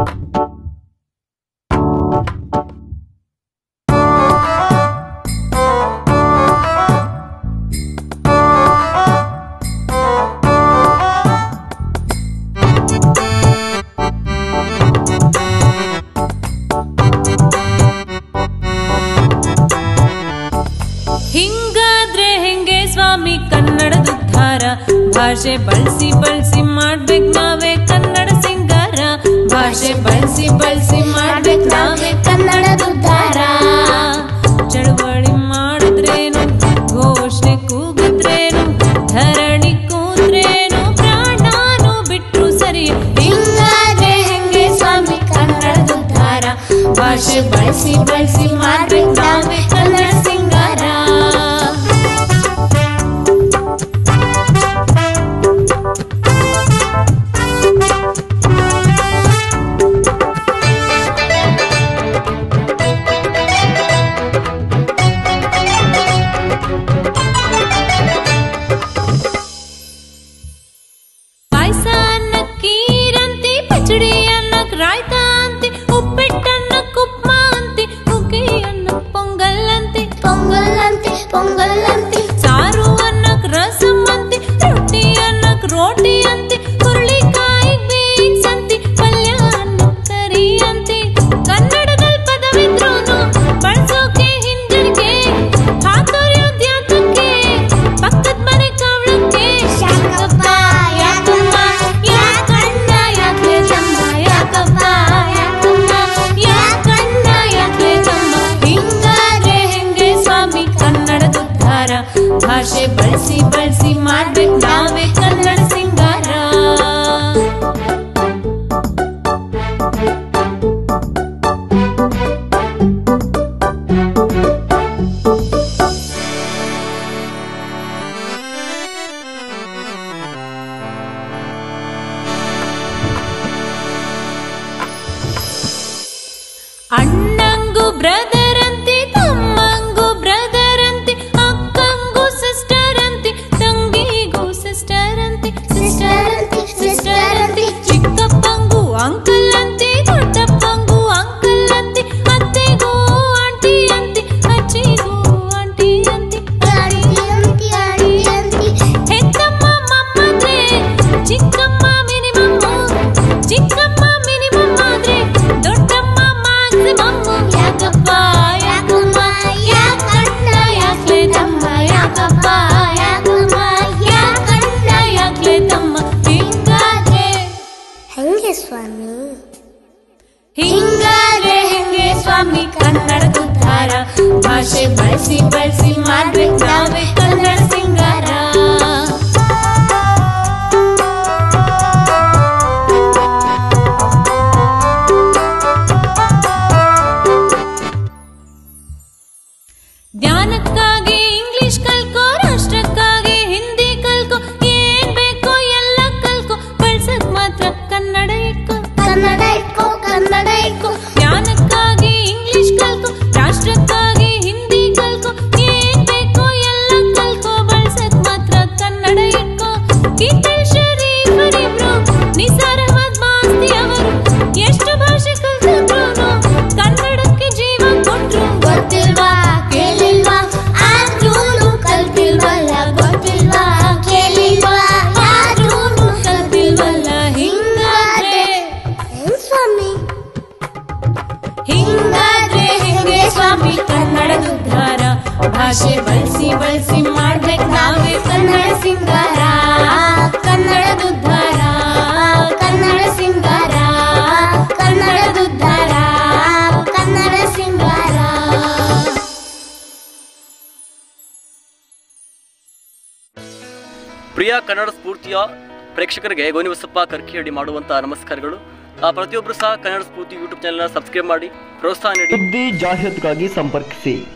ಹಿಂಗಾದ್ರೆ ಹೆಂಗೆ ಸ್ವಾಮಿ ಕನ್ನಡದ ಉದ್ಧಾರ ಭಾಷೆ ಬಳಸಿ ಬಳಸಿ ಮಾಡ್ಬೇಕು ನಾವೇ ಕನ್ನಡ ಸಿಂಗಾರ ಭಾಷೆ ಬಳಸಿ ಬಳಸಿ ಮಾಡ್ಬೇಕು ನಾವೇ ಕನ್ನಡದ ಉದ್ಧಾರ ಚಳವಳಿ ಮಾಡಿದ್ರೇನು ಘೋಷಣೆ ಕೂಗಿದ್ರೇನು ಧರಣಿ ಕೂತ್ರೇನು ಪ್ರಾಣಾನು ಬಿಟ್ರು ಸರಿ ಹಿಂಗಾದ್ರೆ ಹೆಂಗೆ ಸ್ವಾಮಿ ಕನ್ನಡದ ಉದ್ಧಾರ ಭಾಷೆ ಬಳಸಿ ಬಳಸಿ ಮಾಡ್ಬೇಕು ನಾವೇ ಕನ್ನಡ ಸಿಂಗಾರ ಪಾಯ್ಸ ಅನ್ನಕ್ ಕೀರಂತಿ ಪಚಡಿ ಅನ್ನಕ್ ರಾಯ್ತ ಅಂತಿ ಉಪ್ಪಿಟ್ಟನ್ನಕ್ ಉಪ್ಮ ಅಂತಿ ಹುಗ್ಗಿ ಅನ್ನಕ್ ಪೊಂಗಲ್ ಅಂತಿ ಪೊಂಗಲ್ ಅಂತಿ ಪೊಂಗಲ್ ಅಂತಿ ಸಾರು ಅನ್ನಕ್ ರಸಂ ಅಂತಿ ರೊಟ್ಟಿ ಅನ್ನಕ್ ರೋಟಿ ಅಂತಿ ಹುರುಳಿಕಾಯಿ ಬೀನ್ಸ್ ಅಂತಿ ಪಲ್ಯ ಅನ್ನಕ್ ಕರಿ ಅಂತಿ ಕನ್ನಡದಲ್ಲಿ ಪದವಿದ್ರೂನು ಬಳಸೋಕೆ ಹಿಂಜರಿಕೆ ಹಾತೊರೆಯೋದ್ಯಾತಕ್ಕೆ ಪಕ್ಕದ ಮನೆ ಕವಳಕ್ಕೆ ಯಾಕಪ್ಪ ಯಾಕಮ್ಮ ಯಾಕಣ್ಣ ಯಾಕೆ ತಮ್ಮ ಯಾಕಪ್ಪ ಯಾಕಮ್ಮ ಯಾಕಣ್ಣ ಯಾಕೆ ತಮ್ಮ ಹಿಂಗಾದ್ರೆ ಹೆಂಗೆ ಸ್ವಾಮಿ ಕನ್ನಡದ ಉದ್ಧಾರ ಭಾಷೆ ಬಳಸಿ ಬಳಸಿ ಮಾಡ್ಬೇಕು ನಾವೇ ಕನ್ನಡ ಸಿಂಗಾರ ಅಣ್ಣಂಗು ಬ್ರದರ್ ಅಂತೆ ತಮ್ಮಂಗು ಬ್ರದರ್ ಅಂತೆ ಅಕ್ಕಂಗು ಸಿಸ್ಟರ್ ಅಂತೆ ತಂಗಿಗೂ ಸಿಸ್ಟರ್ ಅಂತೆ ಸಿಸ್ಟರ್ ಅಂತಿ ಸಿಸ್ಟರ್ ಅಂತಿ ಚಿಕ್ಕಪ್ಪಂಗೂ ಅಂಕಲ್ ಅಂತೆ ದೊಡ್ಡಪ್ಪಂಗೂ ಅಂಕಲ್ ಅಂತೆ ಅತ್ತೆಗೂ ಆಂಟಿ ಅಂತೆ ಅಜ್ಜಿಗೂ ಆಂಟಿ ಅಂತೆ ಆಂಟಿ ಅಂತಿ ಆಂಟಿ ಅಂತಿ ಹೆತ್ತಮ್ಮ ಮಮ್ಮದ್ರೆ ಚಿಕ್ಕಮ್ಮ ಮಿನಿಮಮ್ ಚಿಕ್ಕಮ್ಮ ಮಿನಿಮಮ್ ಆದ್ರೆ ದೊಡ್ಡಮ್ಮ ಮ್ಯಾಕ್ಸಿಮಮ್ ಯಾಕಪ್ಪ ಯಾಕಮ್ಮ ಯಾಕಣ್ಣ ಯಾಕ್ಲೆ ತಮ್ಮ ಯಾಕಪ್ಪ ಯಾಕಮ್ಮ ಯಾಕಣ್ಣ ಯಾಕ್ಲೆ ತಮ್ಮ ಹಿಂಗಾದ್ರೆ ಹೆಂಗೆ ಸ್ವಾಮಿ ಹಿಂಗಾದ್ರೆ ಹೆಂಗೆ ಸ್ವಾಮಿ ಕನ್ನಡದ ಉದ್ಧಾರ ಭಾಷೆ ಬಳಸಿ ಬಳಸಿ ಮಾಡ್ಬೇಕು ನಾವೇ ಕನ್ನಡ ಸಿಂಗಾರ ಜ್ಞಾನಕ್ಕಾಗಿ ಇಂಗ್ಲಿಷ್ ಕಲ್ಕೋ ರಾಷ್ಟ್ರಕ್ಕಾಗಿ ಹಿಂದಿ ಕಲ್ಕೋ ಏನ್ ಬೇಕೋ ಎಲ್ಲ ಕಲ್ಕೋ ಬಳಸಕ್ ಮಾತ್ರ ಕನ್ನಡ ಇಟ್ಕೋ ಕನ್ನಡ ಇಟ್ಕೋ ಕನ್ನಡ ಇಟ್ಕೋ ಜ್ಞಾನಕ್ಕಾಗಿ ಇಂಗ್ಲಿಷ್ ಕಲ್ಕೋ ರಾಷ್ಟ್ರಕ್ಕಾಗಿ ಹಿಂದಿ ಕಲ್ಕೋ ಏನ್ ಬೇಕೋ ಎಲ್ಲ ಕಲ್ಕೋ ಬಳಸಕ್ ಮಾತ್ರ ಕನ್ನಡ ಇಟ್ಕೋ ಗೀತೆ ಶರೀಫರಿಬ್ರು ನಿಸಾರ್ ಅಹಮದ್ ಮಾಸ್ತಿ ಅವರು ಎಷ್ಟು ಭಾಷೆ ಕಲ್ತಿದ್ರು ಕನ್ನಡಕ್ಕೆ ಜೀವ ಕೊಟ್ರು ಗೊತ್ತಿಲ್ವಾ ಕೇಳಿಲ್ವಾ ಆದ್ರೂನು ಕಲ್ತಿಲ್ವಲ್ಲ ಗೊತ್ತಿಲ್ವಾ ಕೇಳಿಲ್ವಾ ಯಾರೂನು ಕಲ್ತಿಲ್ವಲ್ಲ ಹಿಂಗಾದ್ರೆ ಹೆಂಗ್ ಸ್ವಾಮಿ ಹಿಂಗಾದ್ರೆ ಹೆಂಗೆ ಸ್ವಾಮಿ ಕನ್ನಡದ ಉದ್ಧಾರ ಭಾಷೆ ಬಳಸಿ ಬಳಸಿ ಮಾಡ್ಬೇಕು ನಾವೇ ಕನ್ನಡ ಸಿಂಗಾರ ಕನ್ನಡದ ಉದ್ಧಾರ ಕನ್ನಡ ಸಿಂಗಾರ ಕನ್ನಡದ ಉದ್ಧಾರ ಕನ್ನಡ ಸಿಂಗಾರ ಪ್ರಿಯ ಕನ್ನಡ ಸ್ಫೂರ್ತಿಯ ಪ್ರೇಕ್ಷಕರಿಗೆ ಗೋನಿಬಸಪ್ಪ ಕರ್ಕಿಹಳ್ಳಿ ಮಾಡುವಂತ ನಮಸ್ಕಾರಗಳು ಆ, ಪ್ರತಿಯೊಬ್ಬರು ಸಹ ಕನ್ನಡ ಸ್ಫೂರ್ತಿ ಯೂಟ್ಯೂಬ್ ಚಾನೆಲ್ನ ಸಬ್ಸ್ಕ್ರೈಬ್ ಮಾಡಿ ಪ್ರೋತ್ಸಾಹ ನೀಡಿ ಸುದ್ದಿ ಜಾಹೀರಾತುಗಾಗಿ ಸಂಪರ್ಕಿಸಿ